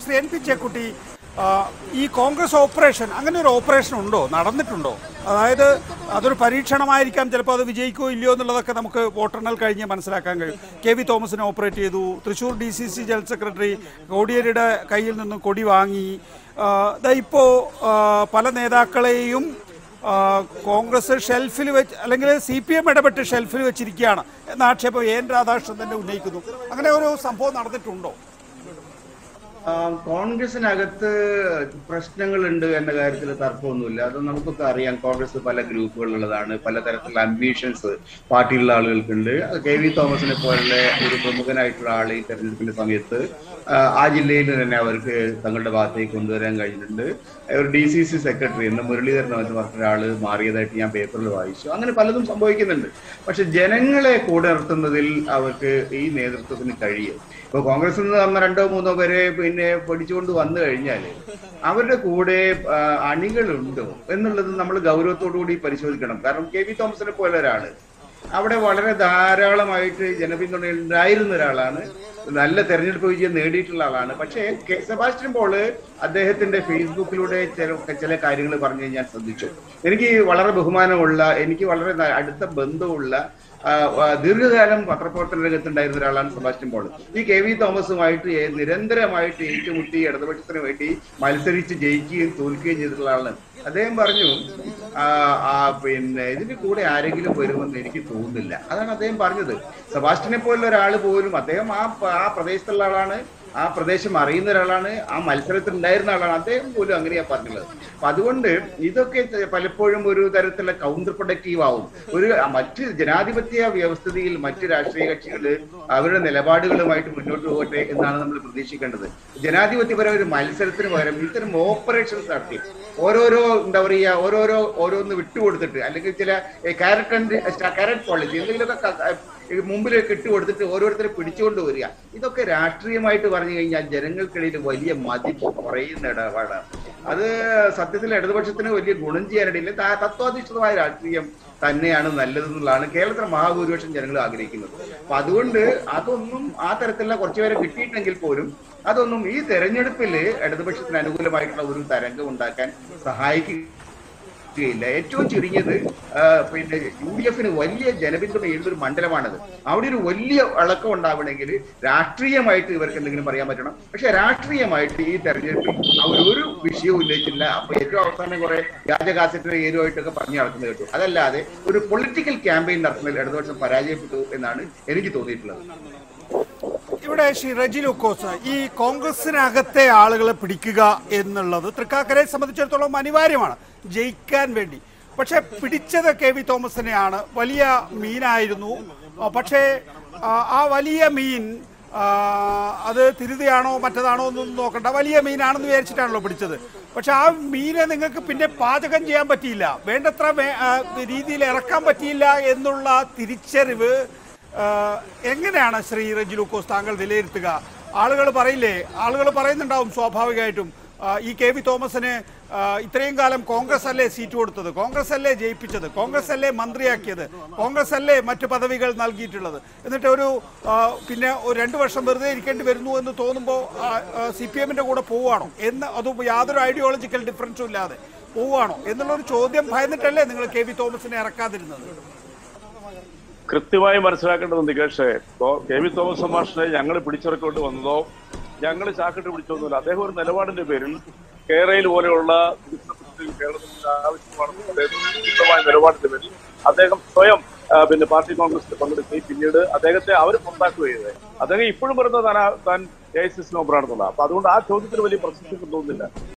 Shri N P Chekutty ആ, ഈ Congress operation അങ്ങനെ ഒരു ഓപ്പറേഷൻ ഉണ്ടോ നടന്നിട്ടുണ്ടോ അതായത് അതൊരു പരീക്ഷണമായിരിക്കാം ചിലപ്പോൾ അത് വിജയിക്കോ ഇല്ലയോ എന്നുള്ളതൊക്കെ നമുക്ക് വോട്ടെണ്ണൽ കഴിഞ്ഞ് മനസ്സിലാക്കാൻ കഴിയും കെ വി തോമസിനെ ഓപ്പറേറ്റ് ചെയ്തു Thrissur D C C general secretary കോടിയേരിയുടെ കയ്യിൽ നിന്ന് കൊടി വാങ്ങി ആ, ദാ ഇപ്പോൾ ആ, പല നേതാക്കളെയും ആ, കോൺഗ്രസ് ഷെൽഫിൽ വെച്ച് അല്ലെങ്കിൽ സി പി എം ഇടപെട്ട് ഷെൽഫിൽ വെച്ചിരിക്കുകയാണ് എന്ന ആക്ഷേപം എൻ രാധാകൃഷ്ണൻ തന്നെ ഉന്നയിക്കുന്നു അങ്ങനെ ഒരു സംഭവം നടന്നിട്ടുണ്ടോ ആ, കോൺഗ്രസിനകത്ത് പ്രശ്നങ്ങളുണ്ട് എന്ന കാര്യത്തിൽ തർക്കമൊന്നുമില്ല അത് നമുക്കൊക്കെ അറിയാം കോൺഗ്രസ് പല ഗ്രൂപ്പുകളുള്ളതാണ് പലതരത്തിലുള്ള അംബീഷൻസ് പാർട്ടിയിലുള്ള ആളുകൾക്കുണ്ട് അത് കെ വി തോമസിനെ പോലുള്ള ഒരു പ്രമുഖനായിട്ടുള്ള ആൾ ഈ തെരഞ്ഞെടുപ്പിന്റെ സമയത്ത് ആ, ആ ജില്ലയിൽ തന്നെ അവർക്ക് തങ്ങളുടെ ഭാഗത്തേക്ക് കൊണ്ടുവരാൻ കഴിഞ്ഞിട്ടുണ്ട് ഒരു ഡി സി സി സെക്രട്ടറി എന്ന് മുരളീധരൻ എന്ന് പറഞ്ഞ ഒരാൾ മാറിയതായിട്ട് ഞാൻ പേപ്പറിൽ വായിച്ചു അങ്ങനെ പലതും സംഭവിക്കുന്നുണ്ട് പക്ഷെ ജനങ്ങളെ കൂടെ നിർത്തുന്നതിൽ അവർക്ക് ഈ നേതൃത്വത്തിന് കഴിയും ഇപ്പൊ കോൺഗ്രസിൽ നിന്ന് വന്ന രണ്ടോ മൂന്നോ പേരെ പിന്നെ പഠിച്ചുകൊണ്ട് വന്നു കഴിഞ്ഞാല് അവരുടെ കൂടെ ആ, അണികളുണ്ടോ എന്നുള്ളത് നമ്മൾ ഗൗരവത്തോടു കൂടി പരിശോധിക്കണം കാരണം കെ വി തോമസിനെ പോലെ ഒരാള് അവിടെ വളരെ ധാരാളമായിട്ട് ജനപിന്തുണ ഉണ്ടായിരുന്ന ഒരാളാണ് നല്ല തെരഞ്ഞെടുപ്പ് വിജയം നേടിയിട്ടുള്ള ആളാണ് പക്ഷേ കെ സെബാസ്റ്റ്യൻ പോള് അദ്ദേഹത്തിന്റെ ഫേസ്ബുക്കിലൂടെ ചില ചില കാര്യങ്ങൾ പറഞ്ഞു ഞാൻ ശ്രദ്ധിച്ചു എനിക്ക് വളരെ ബഹുമാനമുള്ള എനിക്ക് വളരെ ന- അടുത്ത ബന്ധമുള്ള ആ, ആ, ദീർഘകാലം പത്രപ്രവർത്തന രംഗത്തുണ്ടായിരുന്ന ഒരാളാണ് സെബാസ്റ്റ്യൻ പോൾ ഈ കെ വി തോമസുമായിട്ട് ഏ- നിരന്തരമായിട്ട് ഏറ്റുമുട്ടി ഇടതുപക്ഷത്തിന് വേണ്ടി മത്സരിച്ച് ജയിക്കുകയും തോൽക്കുകയും ചെയ്തിട്ടുള്ള ആളാണ് അദ്ദേഹം പറഞ്ഞു ആ, ആ, പിന്നെ ഇതിന്റെ കൂടെ ആരെങ്കിലും വരുമെന്ന് എനിക്ക് തോന്നുന്നില്ല അതാണ് അദ്ദേഹം പറഞ്ഞത് സെബാസ്റ്റ്യനെ പോലുള്ള ഒരാൾ പോലും അദ്ദേഹം ആ പ- ആ പ്രദേശത്തുള്ള ആളാണ് ആ പ്രദേശം അറിയുന്ന ഒരാളാണ് ആ മത്സരത്തിൽ ഉണ്ടായിരുന്ന ആളാണ് അദ്ദേഹം പോലും അങ്ങനെയാ പറഞ്ഞുള്ളത് അപ്പൊ അതുകൊണ്ട് ഇതൊക്കെ ചെ- പലപ്പോഴും ഒരു തരത്തിലുള്ള കൗണ്ടർ പ്രൊഡക്റ്റീവ് ആവും ഒരു മറ്റ് ജനാധിപത്യ വ്യവസ്ഥിതിയിൽ മറ്റ് രാഷ്ട്രീയ കക്ഷികൾ അവരുടെ നിലപാടുകളുമായിട്ട് മുന്നോട്ട് പോകട്ടെ എന്നാണ് നമ്മൾ പ്രതീക്ഷിക്കേണ്ടത് ജനാധിപത്യപരമായ ഒരു മത്സരത്തിന് പകരം ഇത്തരം ഓപ്പറേഷൻസ് നടത്തി ഓരോരോ എന്താ പറയുക ഓരോരോ ഓരോന്ന് വിട്ടുകൊടുത്തിട്ട് അല്ലെങ്കിൽ ചില ക്യാരറ്റ് ക്യാരറ്റ് പോളിസി എന്തെങ്കിലുമൊക്കെ ക- ക- ഈ മുമ്പിലേക്ക് ഇട്ട് കൊടുത്തിട്ട് ഓരോരുത്തരെ പിടിച്ചുകൊണ്ട് വരിക ഇതൊക്കെ രാഷ്ട്രീയമായിട്ട് പറഞ്ഞു കഴിഞ്ഞാൽ ജനങ്ങൾക്കിടയിൽ വലിയ മതിപ്പ് കുറയുന്ന ഇടപാടാണ് അത് സത്യത്തിൽ ഇടതുപക്ഷത്തിന് വലിയ ഗുണം ചെയ്യാനിടയില്ല ത- തത്വാധിഷ്ഠിതമായ രാഷ്ട്രീയം തന്നെയാണ് നല്ലതെന്നുള്ളതാണ് കേരളത്തിലെ മഹാഭൂരിപക്ഷം ജനങ്ങൾ ആഗ്രഹിക്കുന്നത് അപ്പൊ അതുകൊണ്ട് അതൊന്നും ആ തരത്തിലുള്ള കുറച്ചുപേരെ കിട്ടിയിട്ടെങ്കിൽ പോലും അതൊന്നും ഈ തെരഞ്ഞെടുപ്പിൽ ഇടതുപക്ഷത്തിന് അനുകൂലമായിട്ടുള്ള ഒരു തരംഗം ഉണ്ടാക്കാൻ സഹായിക്കുകയില്ല ഏറ്റവും ചുരുങ്ങിയത് ആ, പിന്നെ യു ഡി എഫിന് വലിയ ജനപിന്തുണയുള്ള ഒരു മണ്ഡലമാണത് അവിടെ ഒരു വലിയ ഇളക്കം ഉണ്ടാവണമെങ്കിൽ രാഷ്ട്രീയമായിട്ട് ഇവർക്ക് എന്തെങ്കിലും പറയാൻ പറ്റണം പക്ഷെ രാഷ്ട്രീയമായിട്ട് ഈ തെരഞ്ഞെടുപ്പിൽ അവർ ഒരു വിഷയവും ഉന്നയിച്ചില്ല അപ്പൊ ഏറ്റവും അവസാനം കുറെ വ്യാജ കാസറ്റിന്റെ ഏരുമായിട്ടൊക്കെ പറഞ്ഞു നടക്കുന്നത് കേട്ടു അതല്ലാതെ ഒരു പൊളിറ്റിക്കൽ ക്യാമ്പയിൻ നടത്തുന്നതിൽ ഇടതുപക്ഷം പരാജയപ്പെട്ടു എന്നാണ് എനിക്ക് തോന്നിയിട്ടുള്ളത് ഇവിടെ ശ്രീ റജി ലൂക്കോസ് ഈ കോൺഗ്രസിനകത്തെ ആളുകളെ പിടിക്കുക എന്നുള്ളത് തൃക്കാക്കരയെ സംബന്ധിച്ചിടത്തോളം അനിവാര്യമാണ് ജയിക്കാൻ വേണ്ടി പക്ഷെ പിടിച്ചത് കെ വി തോമസിനെയാണ് വലിയ മീനായിരുന്നു ആ, പക്ഷേ ആ, ആ വലിയ മീൻ ആ, അത് തിരുതിയാണോ മറ്റതാണോ എന്നൊന്നും നോക്കണ്ട വലിയ മീനാണെന്ന് വിചാരിച്ചിട്ടാണല്ലോ പിടിച്ചത് പക്ഷെ ആ മീനെ നിങ്ങൾക്ക് പിന്നെ പാചകം ചെയ്യാൻ പറ്റിയില്ല വേണ്ടത്ര വേ- ആ, രീതിയിൽ ഇറക്കാൻ പറ്റിയില്ല എന്നുള്ള തിരിച്ചറിവ് ആഹ് എങ്ങനെയാണ് ശ്രീ റജി ലൂക്കോസ് താങ്കൾ വിലയിരുത്തുക ആളുകൾ പറയില്ലേ ആളുകൾ പറയുന്നുണ്ടാവും സ്വാഭാവികമായിട്ടും ആഹ് ഈ കെ വി തോമസിന് ആഹ് ഇത്രയും കാലം കോൺഗ്രസ് അല്ലേ സീറ്റ് കൊടുത്തത് കോൺഗ്രസ് അല്ലേ ജയിപ്പിച്ചത് കോൺഗ്രസ് അല്ലേ മന്ത്രിയാക്കിയത് കോൺഗ്രസ് അല്ലേ മറ്റു പദവികൾ നൽകിയിട്ടുള്ളത് എന്നിട്ട് ഒരു ആഹ് പിന്നെ ഒരു രണ്ട് വർഷം വെറുതെ ഇരിക്കേണ്ടി വരുന്നു എന്ന് തോന്നുമ്പോൾ സി പി എമ്മിന്റെ കൂടെ പോവുകയാണോ എന്ന് അത് യാതൊരു ഐഡിയോളജിക്കൽ ഡിഫറൻസും ഇല്ലാതെ പോവുകയാണോ എന്നുള്ളൊരു ചോദ്യം ഭയന്നിട്ടല്ലേ നിങ്ങൾ കെ വി തോമസിനെ ഇറക്കാതിരുന്നത് കൃത്യമായി മനസ്സിലാക്കേണ്ടത് നികേഷേ ഇപ്പോ കെ വി തോമസ് മാഷിനെ ഞങ്ങൾ പിടിച്ചിറക്കൊണ്ട് വന്നതോ ഞങ്ങൾ ചാക്കിട്ട് പിടിച്ചൊന്നുമില്ല അദ്ദേഹം ഒരു നിലപാടിന്റെ പേരിൽ കേരളയിൽ പോലെയുള്ള വികസനത്തിൽ കേരളത്തിൽ ആവശ്യമാണെന്ന് അദ്ദേഹം ശക്തമായ നിലപാടിന്റെ പേരിൽ അദ്ദേഹം സ്വയം ആ, പിന്നെ പാർട്ടി കോൺഗ്രസിൽ പങ്കെടുക്കുകയും പിന്നീട് അദ്ദേഹത്തെ അവർ പുറത്താക്കുകയും ചെയ്തത് അദ്ദേഹം ഇപ്പോഴും പറയുന്നത് താൻ ആ- താൻ എ ഐ സി സി മെമ്പറാണെന്നുള്ള അപ്പൊ അതുകൊണ്ട് ആ ചോദ്യത്തിന് വലിയ പ്രസക്തി തോന്നുന്നില്ല